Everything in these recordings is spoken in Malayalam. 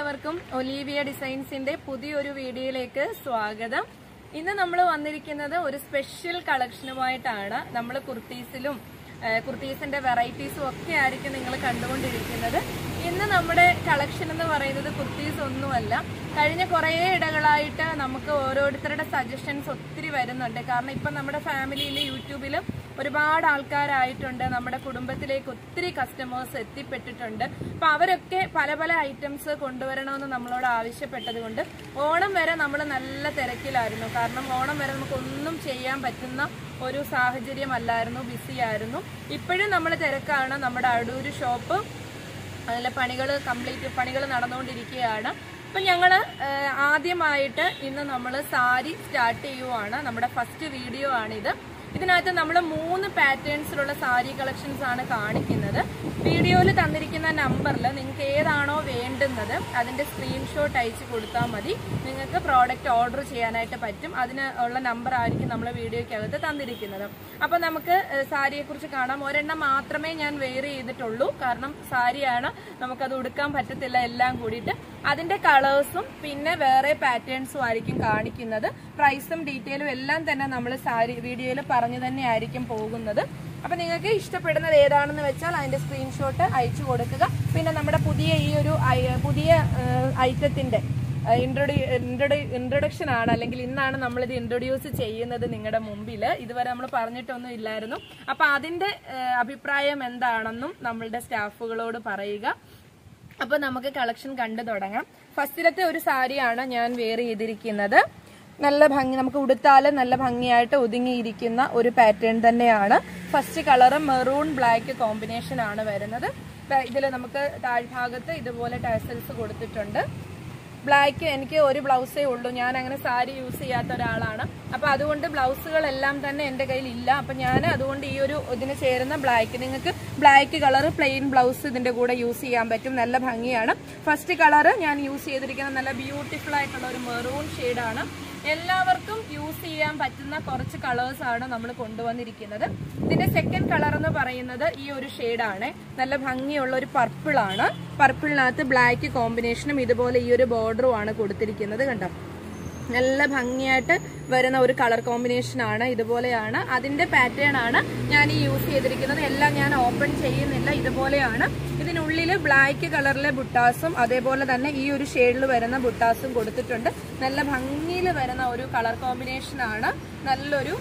എല്ലാവർക്കും ഒലീവിയ ഡിസൈൻസിന്റെ പുതിയൊരു വീഡിയോയിലേക്ക് സ്വാഗതം ഇന്ന് നമ്മൾ വന്നിരിക്കുന്നത് ഒരു സ്പെഷ്യൽ കളക്ഷനുമായിട്ടാണ് നമ്മൾ കുർത്തീസിലും ഏഹ്, കുർത്തീസിന്റെ വെറൈറ്റീസും ഒക്കെ ആയിരിക്കും നിങ്ങൾ കണ്ടുകൊണ്ടിരിക്കുന്നത് ഇന്ന് നമ്മുടെ കളക്ഷൻ എന്ന് പറയുന്നത് കുർത്തീസ് ഒന്നുമല്ല കഴിഞ്ഞ കുറേ ഇടകളായിട്ട് നമുക്ക് ഓരോരുത്തരുടെ സജഷൻസ് ഒത്തിരി വരുന്നുണ്ട് കാരണം ഇപ്പം നമ്മുടെ ഫാമിലിയിൽ യൂട്യൂബിലും ഒരുപാട് ആൾക്കാരായിട്ടുണ്ട് നമ്മുടെ കുടുംബത്തിലേക്ക് ഒത്തിരി കസ്റ്റമേഴ്സ് എത്തിപ്പെട്ടിട്ടുണ്ട് അപ്പൊ അവരൊക്കെ പല പല ഐറ്റംസ് കൊണ്ടുവരണമെന്ന് നമ്മളോട് ആവശ്യപ്പെട്ടത് കൊണ്ട് ഓണം വരെ നമ്മൾ നല്ല തിരക്കിലായിരുന്നു കാരണം ഓണം വരെ നമുക്ക് ഒന്നും ചെയ്യാൻ പറ്റുന്ന ഒരു സാഹചര്യമല്ലായിരുന്നു ബിസി ആയിരുന്നു ഇപ്പോഴും നമ്മൾ തിരക്കാണ് നമ്മുടെ അടൂര് ഷോപ്പ് അതിലെ പണികൾ കംപ്ലീറ്റ് പണികൾ നടന്നുകൊണ്ടിരിക്കുകയാണ് അപ്പം ഞങ്ങൾ ആദ്യമായിട്ട് ഇന്ന് നമ്മൾ സാരി സ്റ്റാർട്ട് ചെയ്യുവാണ് നമ്മുടെ ഫസ്റ്റ് വീഡിയോ ആണിത് ഇതിനകത്ത് നമ്മൾ മൂന്ന് പാറ്റേൺസിലുള്ള സാരി കളക്ഷൻസ് ആണ് കാണിക്കുന്നത് വീഡിയോയിൽ തന്നിരിക്കുന്ന നമ്പറിൽ നിങ്ങൾക്ക് ഏതാണോ വേണ്ടുന്നത് അതിന്റെ സ്ക്രീൻഷോട്ട് അയച്ചു കൊടുത്താൽ മതി നിങ്ങൾക്ക് പ്രോഡക്റ്റ് ഓർഡർ ചെയ്യാനായിട്ട് പറ്റും അതിന് ഉള്ള നമ്പർ ആയിരിക്കും നമ്മൾ വീഡിയോയ്ക്കകത്ത് തന്നിരിക്കുന്നത് അപ്പോൾ നമുക്ക് സാരിയെ കുറിച്ച് കാണാം ഒരെണ്ണം മാത്രമേ ഞാൻ വെയർ ചെയ്തിട്ടുള്ളൂ കാരണം സാരിയാണ് നമുക്കത് ഉടുക്കാൻ പറ്റത്തില്ല എല്ലാം കൂടിയിട്ട് അതിന്റെ കളേഴ്സും പിന്നെ വേറെ പാറ്റേൺസും ആയിരിക്കും കാണിക്കുന്നത് പ്രൈസും ഡീറ്റെയിലും എല്ലാം തന്നെ നമ്മൾ സാരി വീഡിയോയിൽ പറഞ്ഞു തന്നെ ആയിരിക്കും പോകുന്നത് അപ്പൊ നിങ്ങൾക്ക് ഇഷ്ടപ്പെടുന്നത് ഏതാണെന്ന് വെച്ചാൽ അതിന്റെ സ്ക്രീൻഷോട്ട് അയച്ചു കൊടുക്കുക പിന്നെ നമ്മുടെ പുതിയ ഈ ഒരു ഐ- പുതിയ ഐറ്റത്തിന്റെ ഇൻട്രൊഡക്ഷൻ ആണ് അല്ലെങ്കിൽ ഇന്നാണ് നമ്മൾ ഇത് ഇൻട്രൊഡ്യൂസ് ചെയ്യുന്നത് നിങ്ങളുടെ മുമ്പിൽ ഇതുവരെ നമ്മൾ പറഞ്ഞിട്ടൊന്നും ഇല്ലായിരുന്നു അപ്പൊ അതിന്റെ ഏഹ്, അഭിപ്രായം എന്താണെന്നും നമ്മളുടെ സ്റ്റാഫുകളോട് പറയുക അപ്പൊ നമുക്ക് കളക്ഷൻ കണ്ടു തുടങ്ങാം ഫസ്റ്റിലത്തെ ഒരു സാരിയാണ് ഞാൻ വെയർ ചെയ്തിരിക്കുന്നത് നല്ല ഭംഗി നമുക്ക് ഉടുത്താല് നല്ല ഭംഗിയായിട്ട് ഒതുങ്ങിയിരിക്കുന്ന ഒരു പാറ്റേൺ തന്നെയാണ് first colour maroon black combination ആണ് വരുന്നത് ഇതിൽ നമുക്ക് താഴ്ഭാഗത്ത് ഇതുപോലെ ടാസൽസ് കൊടുത്തിട്ടുണ്ട് ബ്ലാക്ക് എനിക്ക് ഒരു ബ്ലൗസേ ഉള്ളൂ ഞാൻ അങ്ങനെ സാരി യൂസ് ചെയ്യാത്ത ഒരാളാണ് അപ്പൊ അതുകൊണ്ട് ബ്ലൗസുകളെല്ലാം തന്നെ എന്റെ കയ്യിൽ ഇല്ല അപ്പൊ ഞാൻ അതുകൊണ്ട് ഈ ഒരു ഇതിന് ചേരുന്ന ബ്ലാക്ക് നിങ്ങൾക്ക് ബ്ലാക്ക് കളർ പ്ലെയിൻ ബ്ലൗസ് ഇതിന്റെ കൂടെ യൂസ് ചെയ്യാൻ പറ്റും നല്ല ഭംഗിയാണ് ഫസ്റ്റ് കളർ ഞാൻ യൂസ് ചെയ്തിരിക്കുന്ന നല്ല ബ്യൂട്ടിഫുൾ ആയിട്ടുള്ള ഒരു മെറൂൺ ഷെയ്ഡാണ് എല്ലാവർക്കും യൂസ് ചെയ്യാൻ പറ്റുന്ന കുറച്ച് കളേഴ്സ് ആണ് നമ്മൾ കൊണ്ടുവന്നിരിക്കുന്നത് ഇതിന്റെ സെക്കൻഡ് കളർ എന്ന് പറയുന്നത് ഈ ഒരു ഷെയ്ഡാണ് നല്ല ഭംഗിയുള്ള ഒരു പർപ്പിൾ ആണ് പർപ്പിളിനകത്ത് ബ്ലാക്ക് കോമ്പിനേഷനും ഇതുപോലെ ഈ ഒരു ബോർഡറും ആണ് കൊടുത്തിരിക്കുന്നത് കണ്ടോ നല്ല ഭംഗിയായിട്ട് വരുന്ന ഒരു കളർ കോമ്പിനേഷൻ ആണ് ഇതുപോലെയാണ് അതിന്റെ പാറ്റേൺ ആണ് ഞാൻ ഈ യൂസ് ചെയ്തിരിക്കുന്നത് എല്ലാം ഞാൻ ഓപ്പൺ ചെയ്യുന്നില്ല ഇതുപോലെയാണ് ഇതിനുള്ളിൽ ബ്ലാക്ക് കളറിലെ ബുട്ടാസും അതേപോലെ തന്നെ ഈ ഒരു ഷെയ്ഡിൽ വരുന്ന ബുട്ടാസും കൊടുത്തിട്ടുണ്ട് നല്ല ഭംഗിയിൽ വരുന്ന ഒരു കളർ കോമ്പിനേഷൻ ആണ് നല്ലൊരു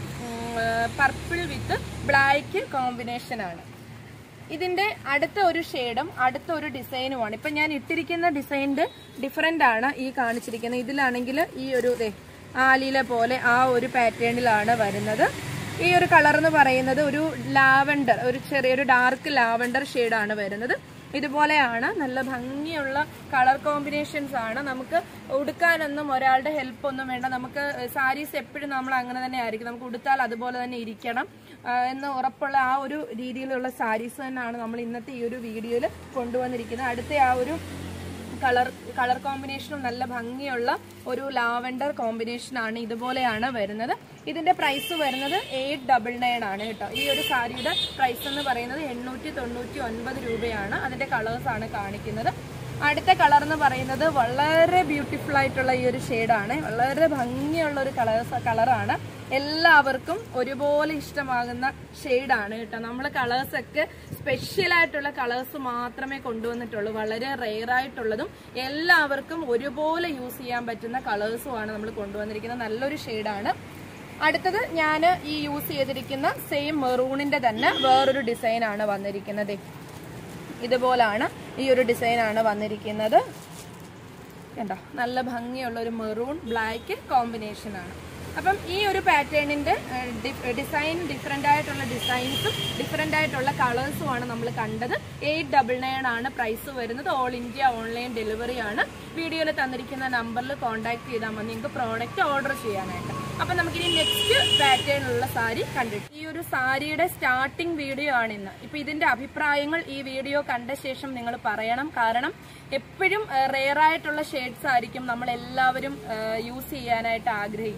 പർപ്പിൾ വിത്ത് ബ്ലാക്ക് കോമ്പിനേഷൻ ആണ് ഇതിന്റെ അടുത്ത ഒരു ഷെയ്ഡും അടുത്ത ഒരു ഡിസൈനുമാണ് ഇപ്പൊ ഞാൻ ഇട്ടിരിക്കുന്ന ഡിസൈനിന്റെ ഡിഫറെന്റ് ആണ് ഈ കാണിച്ചിരിക്കുന്നത് ഇതിലാണെങ്കിൽ ഈ ഒരു ദേ ആലില പോലെ ആ ഒരു പാറ്റേണിലാണ് വരുന്നത് ഈ ഒരു കളർ എന്ന് പറയുന്നത് ഒരു ലാവൻഡർ ഒരു ചെറിയൊരു ഡാർക്ക് ലാവൻഡർ ഷെയ്ഡാണ് വരുന്നത് ഇതുപോലെയാണ് നല്ല ഭംഗിയുള്ള കളർ കോമ്പിനേഷൻസ് ആണ് നമുക്ക് ഉടുക്കാനൊന്നും ഒരാളുടെ ഹെൽപ്പ് ഒന്നും വേണ്ട നമുക്ക് സാരീസ് എപ്പോഴും നമ്മൾ അങ്ങനെ തന്നെ ആയിരിക്കും നമുക്ക് ഉടുത്താൽ അതുപോലെ തന്നെ ഇരിക്കണം ആ, എന്ന് ഉറപ്പുള്ള ആ ഒരു രീതിയിലുള്ള സാരീസ് തന്നെയാണ് നമ്മൾ ഇന്നത്തെ ഈ ഒരു വീഡിയോയിൽ കൊണ്ടുവന്നിരിക്കുന്നത് അടുത്ത ആ ഒരു കളർ കളർ കോമ്പിനേഷനും നല്ല ഭംഗിയുള്ള ഒരു ലാവൻഡർ കോമ്പിനേഷൻ ആണ് ഇതുപോലെയാണ് വരുന്നത് ഇതിന്റെ പ്രൈസ് വരുന്നത് എയ്റ്റ് ഡബിൾ നയൻ ആണ് കേട്ടോ ഈ ഒരു സാരിയുടെ പ്രൈസ് എന്ന് പറയുന്നത് എണ്ണൂറ്റി തൊണ്ണൂറ്റി ഒൻപത് രൂപയാണ് അതിന്റെ കളേഴ്സ് ആണ് കാണിക്കുന്നത് അടുത്ത കളർ എന്ന് പറയുന്നത് വളരെ ബ്യൂട്ടിഫുൾ ആയിട്ടുള്ള ഈ ഒരു ഷെയ്ഡാണ് വളരെ ഭംഗിയുള്ള ഒരു കളേഴ്സ് കളറാണ് എല്ലാവർക്കും ഒരുപോലെ ഇഷ്ടമാകുന്ന ഷെയ്ഡാണ് കേട്ടോ നമ്മൾ കളേഴ്സ് ഒക്കെ സ്പെഷ്യൽ ആയിട്ടുള്ള കളേഴ്സ് മാത്രമേ കൊണ്ടുവന്നിട്ടുള്ളൂ വളരെ റെയർ ആയിട്ടുള്ളതും എല്ലാവർക്കും ഒരുപോലെ യൂസ് ചെയ്യാൻ പറ്റുന്ന കളേഴ്സുമാണ് നമ്മൾ കൊണ്ടുവന്നിരിക്കുന്നത് നല്ലൊരു ഷെയ്ഡാണ് അടുത്തത് ഞാൻ ഈ യൂസ് ചെയ്തിരിക്കുന്ന സെയിം മെറൂണിന്റെ തന്നെ വേറൊരു ഡിസൈനാണ് വന്നിരിക്കുന്നത് ഇതുപോലാണ് ഈ ഒരു ഡിസൈനാണ് വന്നിരിക്കുന്നത് കണ്ടോ നല്ല ഭംഗിയുള്ള ഒരു മെറൂൺ ബ്ലാക്ക് കോമ്പിനേഷൻ ആണ് അപ്പം ഈ ഒരു പാറ്റേണിന്റെ ഡിസൈൻ ഡിഫറെന്റ് ആയിട്ടുള്ള ഡിസൈൻസും ഡിഫറെന്റ് ആയിട്ടുള്ള കളേഴ്സും ആണ് നമ്മൾ കണ്ടത് എയ്റ്റ് ഡബിൾ നയൻ ആണ് പ്രൈസ് വരുന്നത് ഓൾ ഇന്ത്യ ഓൺലൈൻ ഡെലിവറി ആണ് വീഡിയോയിൽ തന്നിരിക്കുന്ന നമ്പറിൽ കോൺടാക്ട് ചെയ്താൽ മതി നിങ്ങൾക്ക് പ്രോഡക്റ്റ് ഓർഡർ ചെയ്യാനായിട്ട് അപ്പൊ നമുക്കിനി നെക്സ്റ്റ് പാറ്റേണിലുള്ള സാരി കണ്ടിട്ട് ഈ ഒരു സാരിയുടെ സ്റ്റാർട്ടിംഗ് വീഡിയോ ആണ് ഇന്ന് ഇപ്പൊ ഇതിന്റെ അഭിപ്രായങ്ങൾ ഈ വീഡിയോ കണ്ട ശേഷം നിങ്ങൾ പറയണം കാരണം എപ്പോഴും റെയർ ആയിട്ടുള്ള ഷെയ്ഡ്സ് ആയിരിക്കും നമ്മൾ എല്ലാവരും യൂസ് ചെയ്യാനായിട്ട് ആഗ്രഹിക്കുന്നത് അല്ലേ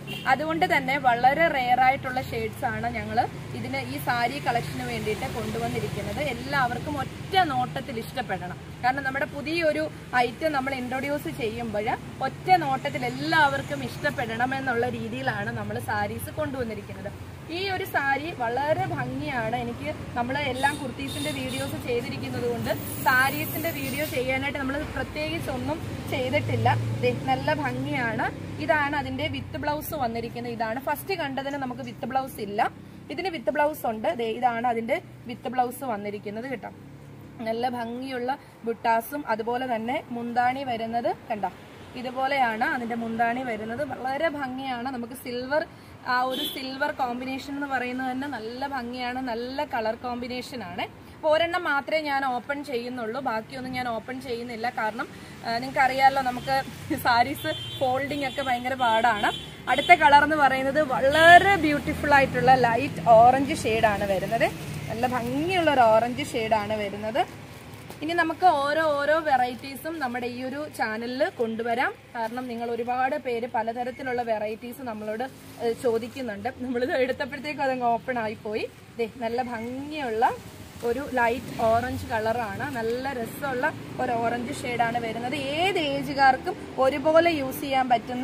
അതുകൊണ്ട് തന്നെ വളരെ റെയർ ആയിട്ടുള്ള ഷെയ്ഡ്സ് ആണ് ഞങ്ങൾ ഇതിന് ഈ സാരി കളക്ഷന് വേണ്ടിയിട്ട് കൊണ്ടുവന്നിരിക്കുന്നത് എല്ലാവർക്കും ഒറ്റ നോട്ടത്തിൽ ഇഷ്ടപ്പെടണം കാരണം നമ്മുടെ പുതിയൊരു ഐറ്റം നമ്മൾ ഇൻട്രൊഡ്യൂസ് ചെയ്യുമ്പോൾ ഒറ്റ നോട്ടത്തിൽ എല്ലാവർക്കും ഇഷ്ടപ്പെടണം എന്നുള്ള രീതിയിലാണ് നമ്മൾ സാരീസ് കൊണ്ടുവന്നിരിക്കുന്നത് ഈ ഒരു സാരി വളരെ ഭംഗിയാണ് എനിക്ക് നമ്മൾ എല്ലാം കുർത്തീസിന്റെ വീഡിയോസ് ചെയ്തിരിക്കുന്നത് കൊണ്ട് സാരീസിന്റെ വീഡിയോ ചെയ്യാനായിട്ട് നമ്മൾ പ്രത്യേകിച്ച് ഒന്നും ചെയ്തിട്ടില്ല ദേ, നല്ല ഭംഗിയാണ് ഇതാണ് അതിന്റെ വിത്ത് ബ്ലൗസ് വന്നിരിക്കുന്നത് ഇതാണ് ഫസ്റ്റ് കണ്ടതിന് നമുക്ക് വിത്ത് ബ്ലൗസ് ഇല്ല ഇതിന് വിത്ത് ബ്ലൗസ് ഉണ്ട് ദേ, ഇതാണ് അതിന്റെ വിത്ത് ബ്ലൗസ് വന്നിരിക്കുന്നത് കേട്ടോ നല്ല ഭംഗിയുള്ള ബുട്ടാസും അതുപോലെ തന്നെ മുന്താണി വരുന്നത് കണ്ട ഇതുപോലെയാണ് അതിന്റെ മുന്താണി വരുന്നത് വളരെ ഭംഗിയാണ് നമുക്ക് സിൽവർ ആ ഒരു സിൽവർ കോമ്പിനേഷൻ എന്ന് പറയുന്നത് തന്നെ നല്ല ഭംഗിയാണ് നല്ല കളർ കോമ്പിനേഷൻ ആണ് അപ്പോൾ ഒരെണ്ണം മാത്രമേ ഞാൻ ഓപ്പൺ ചെയ്യുന്നുള്ളൂ ബാക്കിയൊന്നും ഞാൻ ഓപ്പൺ ചെയ്യുന്നില്ല കാരണം നിങ്ങൾക്ക് അറിയാമല്ലോ നമുക്ക് സാരീസ് ഫോൾഡിംഗ് ഒക്കെ ഭയങ്കര പാടാണ് അടുത്ത കളർ എന്ന് പറയുന്നത് വളരെ ബ്യൂട്ടിഫുൾ ആയിട്ടുള്ള ലൈറ്റ് ഓറഞ്ച് ഷെയ്ഡാണ് വരുന്നത് നല്ല ഭംഗിയുള്ള ഒരു ഓറഞ്ച് ഷെയ്ഡാണ് വരുന്നത് ഇനി നമുക്ക് ഓരോ ഓരോ വെറൈറ്റീസും നമ്മുടെ ഈ ഒരു ചാനലിൽ കൊണ്ടുവരാം കാരണം നിങ്ങൾ ഒരുപാട് പേര് പലതരത്തിലുള്ള വെറൈറ്റീസ് നമ്മളോട് ഏഹ്, ചോദിക്കുന്നുണ്ട് നമ്മളിത് എടുത്തപ്പോഴത്തേക്കും അതങ്ങ് ഓപ്പൺ ആയിപ്പോയി ദേ നല്ല ഭംഗിയുള്ള ഒരു ലൈറ്റ് ഓറഞ്ച് കളറാണ് നല്ല രസമുള്ള ഒരു ഓറഞ്ച് ഷെയ്ഡാണ് വരുന്നത് ഏത് ഏജുകാർക്കും ഒരുപോലെ യൂസ് ചെയ്യാൻ പറ്റുന്ന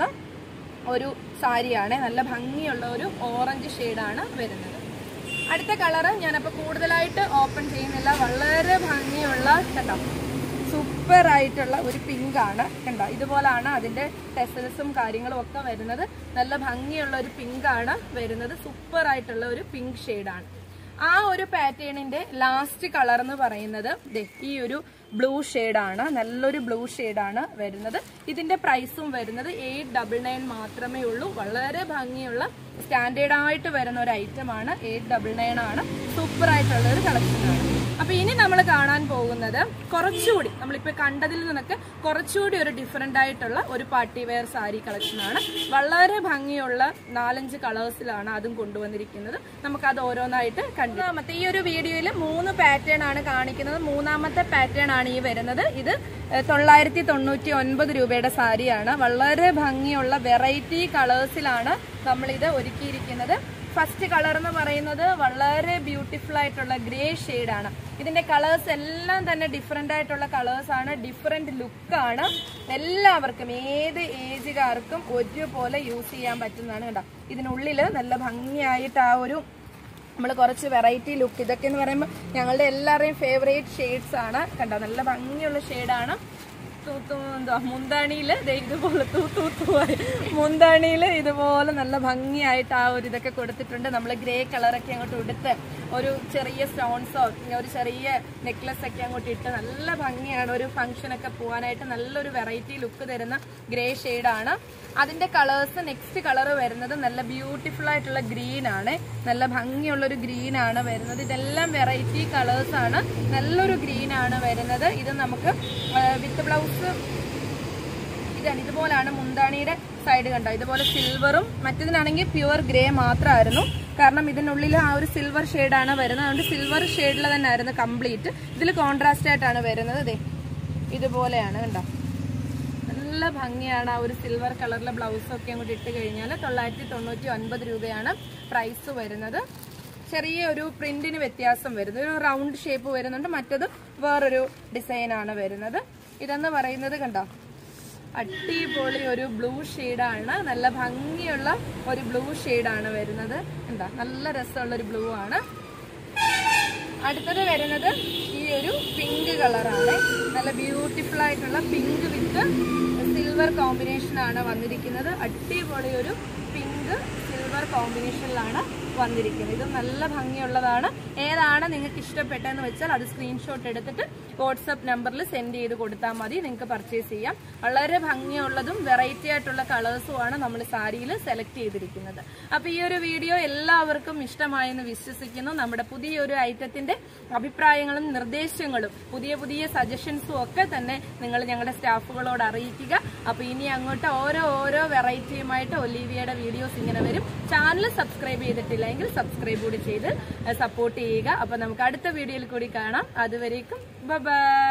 ഒരു സാരിയാണ് നല്ല ഭംഗിയുള്ള ഒരു ഓറഞ്ച് ഷെയ്ഡാണ് വരുന്നത് അടുത്ത കളറ് ഞാനപ്പോൾ കൂടുതലായിട്ട് ഓപ്പൺ ചെയ്യുന്നില്ല വളരെ ഭംഗിയുള്ള കണ്ടോ സൂപ്പർ ആയിട്ടുള്ള ഒരു പിങ്ക് ആണ് കണ്ടോ ഇതുപോലാണ് അതിന്റെ ടെസൽസും കാര്യങ്ങളും ഒക്കെ വരുന്നത് നല്ല ഭംഗിയുള്ള ഒരു പിങ്ക് ആണ് വരുന്നത് സൂപ്പർ ആയിട്ടുള്ള ഒരു പിങ്ക് ഷെയ്ഡാണ് ആ ഒരു പാറ്റേണിന്റെ ലാസ്റ്റ് കളർ എന്ന് പറയുന്നത് ദേ ഈ ഒരു ബ്ലൂ ആണ് നല്ലൊരു ബ്ലൂ ആണ് വരുന്നത് ഇതിന്റെ പ്രൈസും വരുന്നത് എയ്റ്റ് ഡബിൾ നയൻ മാത്രമേ ഉള്ളൂ വളരെ ഭംഗിയുള്ള സ്റ്റാൻഡേർഡ് ആയിട്ട് വരുന്ന ഒരു ഐറ്റം ആണ് എയ്റ്റ് ഡബിൾ നയൻ ആണ് സൂപ്പർ ആയിട്ടുള്ള ഒരു കളക്ഷനാണ് അപ്പൊ ഇനി നമ്മൾ കാണാൻ പോകുന്നത് കുറച്ചുകൂടി നമ്മളിപ്പോ കണ്ടതിൽ നിന്നൊക്കെ കുറച്ചുകൂടി ഒരു ഡിഫറെന്റ് ആയിട്ടുള്ള ഒരു പാർട്ടി വെയർ സാരി കളക്ഷനാണ് വളരെ ഭംഗിയുള്ള നാലഞ്ച് കളേഴ്സിലാണ് അതും കൊണ്ടുവന്നിരിക്കുന്നത് നമുക്ക് അത് ഓരോന്നായിട്ട് കണ്ടു മൂന്നാമത്തെ ഈ ഒരു വീഡിയോയിൽ മൂന്ന് പാറ്റേൺ ആണ് കാണിക്കുന്നത് മൂന്നാമത്തെ പാറ്റേൺ ആണ് ഈ വരുന്നത് ഇത് ഏഹ്, തൊള്ളായിരത്തി തൊണ്ണൂറ്റി ഒൻപത് രൂപയുടെ സാരിയാണ് വളരെ ഭംഗിയുള്ള വെറൈറ്റി കളേഴ്സിലാണ് നമ്മളിത് ഒരുക്കിയിരിക്കുന്നത് ഫസ്റ്റ് കളർ എന്ന് പറയുന്നത് വളരെ ബ്യൂട്ടിഫുൾ ആയിട്ടുള്ള ഗ്രേ ആണ് ഇതിന്റെ കളേഴ്സ് എല്ലാം തന്നെ ഡിഫറെന്റ് ആയിട്ടുള്ള കളേഴ്സ് ആണ് ഡിഫറെന്റ് ലുക്കാണ് എല്ലാവർക്കും ഏത് ഏജുകാർക്കും ഒരുപോലെ യൂസ് ചെയ്യാൻ പറ്റുന്നതാണ് കേട്ടോ ഇതിനുള്ളിൽ നല്ല ഭംഗിയായിട്ട് ആ ഒരു നമ്മൾ കുറച്ച് വെറൈറ്റി ലുക്ക് ഇതൊക്കെ എന്ന് പറയുമ്പോൾ ഞങ്ങളുടെ എല്ലാവരുടെയും ഫേവറേറ്റ് ഷെയ്ഡ്സ് ആണ് കണ്ടോ നല്ല ഭംഗിയുള്ള ഷെയ്ഡാണ് തൂത്തു എന്തുവാ മുന്താണിയിൽ ഇതുപോലെ തൂ തൂ തൂവായി മുന്താണിയിൽ ഇതുപോലെ നല്ല ഭംഗിയായിട്ട് ആ ഒരു ഇതൊക്കെ കൊടുത്തിട്ടുണ്ട് നമ്മൾ ഗ്രേ കളറൊക്കെ അങ്ങോട്ട് ഉടുത്ത് ഒരു ചെറിയ സ്റ്റോൺസോ ഒരു ചെറിയ നെക്ലസ് ഒക്കെ അങ്ങോട്ട് ഇട്ട് നല്ല ഭംഗിയാണ് ഒരു ഫംഗ്ഷനൊക്കെ പോകാനായിട്ട് നല്ലൊരു വെറൈറ്റി ലുക്ക് തരുന്ന ഗ്രേ ഷെയ്ഡാണ് അതിന്റെ കളേഴ്സ് നെക്സ്റ്റ് കളർ വരുന്നത് നല്ല ബ്യൂട്ടിഫുൾ ആയിട്ടുള്ള ഗ്രീൻ ആണ് നല്ല ഭംഗിയുള്ള ഒരു ഗ്രീൻ ആണ് വരുന്നത് ഇതെല്ലാം വെറൈറ്റി കളേഴ്സ് ആണ് നല്ലൊരു ഗ്രീൻ ആണ് വരുന്നത് ഇത് നമുക്ക് വിത്ത് ബ്ലൗസ് ഇതാണ് ഇതുപോലാണ് മുന്താണിയുടെ സൈഡ് കണ്ടോ ഇതുപോലെ സിൽവറും മറ്റതിനാണെങ്കിൽ പ്യുവർ ഗ്രേ മാത്രമായിരുന്നു കാരണം ഇതിനുള്ളിൽ ആ ഒരു സിൽവർ ഷെയ്ഡാണ് വരുന്നത് അതുകൊണ്ട് സിൽവർ ഷെയ്ഡിൽ തന്നെ ആയിരുന്നു കംപ്ലീറ്റ് ഇതിൽ കോൺട്രാസ്റ്റ് ആയിട്ടാണ് വരുന്നത് ദേ ഇതുപോലെയാണ് കണ്ടോ നല്ല ഭംഗിയാണ് ആ ഒരു സിൽവർ കളറിലെ ബ്ലൗസ് ഒക്കെ അങ്ങോട്ട് ഇട്ട് കഴിഞ്ഞാൽ തൊള്ളായിരത്തി തൊണ്ണൂറ്റി ഒൻപത് രൂപയാണ് പ്രൈസ് വരുന്നത് ചെറിയ ഒരു പ്രിന്റിന് വ്യത്യാസം വരുന്നത് ഒരു റൗണ്ട് ഷേപ്പ് വരുന്നുണ്ട് മറ്റത് വേറൊരു ഡിസൈനാണ് വരുന്നത് ഇതെന്ന് പറയുന്നത് കണ്ടോ അടിപൊളി ഒരു ബ്ലൂ ഷെയ്ഡാണ് നല്ല ഭംഗിയുള്ള ഒരു ബ്ലൂ ഷെയ്ഡാണ് വരുന്നത് എന്താ നല്ല രസമുള്ള ഒരു ബ്ലൂ ആണ് അടുത്തത് വരുന്നത് ഈ ഒരു പിങ്ക് കളറാണ് നല്ല ബ്യൂട്ടിഫുൾ ആയിട്ടുള്ള പിങ്ക് വിത്ത് സിൽവർ കോമ്പിനേഷൻ ആണ് വന്നിരിക്കുന്നത് അടിപൊളി ഒരു പിങ്ക് സിൽവർ കോമ്പിനേഷനിലാണ് വന്നിരിക്കുന്നത് ഇത് നല്ല ഭംഗിയുള്ളതാണ് ഏതാണ് നിങ്ങൾക്ക് ഇഷ്ടപ്പെട്ടതെന്ന് വെച്ചാൽ അത് സ്ക്രീൻഷോട്ട് എടുത്തിട്ട് വാട്സപ്പ് നമ്പറിൽ സെൻഡ് ചെയ്ത് കൊടുത്താൽ മതി നിങ്ങൾക്ക് പർച്ചേസ് ചെയ്യാം വളരെ ഭംഗിയുള്ളതും വെറൈറ്റി ആയിട്ടുള്ള കളേഴ്സുമാണ് നമ്മൾ സാരിയിൽ സെലക്ട് ചെയ്തിരിക്കുന്നത് അപ്പോൾ ഈ ഒരു വീഡിയോ എല്ലാവർക്കും ഇഷ്ടമായെന്ന് വിശ്വസിക്കുന്നു നമ്മുടെ പുതിയൊരു ഐറ്റത്തിന്റെ അഭിപ്രായങ്ങളും നിർദ്ദേശങ്ങളും പുതിയ പുതിയ സജഷൻസും ഒക്കെ തന്നെ നിങ്ങൾ ഞങ്ങളുടെ സ്റ്റാഫുകളോട് അറിയിക്കുക അപ്പോൾ ഇനി അങ്ങോട്ട് ഓരോ ഓരോ വെറൈറ്റിയുമായിട്ട് ഒലീവിയയുടെ വീഡിയോസ് ഇങ്ങനെ വരും ചാനൽ സബ്സ്ക്രൈബ് ചെയ്തിട്ടില്ലെങ്കിൽ സബ്സ്ക്രൈബ് കൂടി ചെയ്ത് സപ്പോർട്ട് ചെയ്യുക അപ്പോൾ നമുക്ക് അടുത്ത വീഡിയോയിൽ കൂടി കാണാം അതുവരേക്കും ബൈ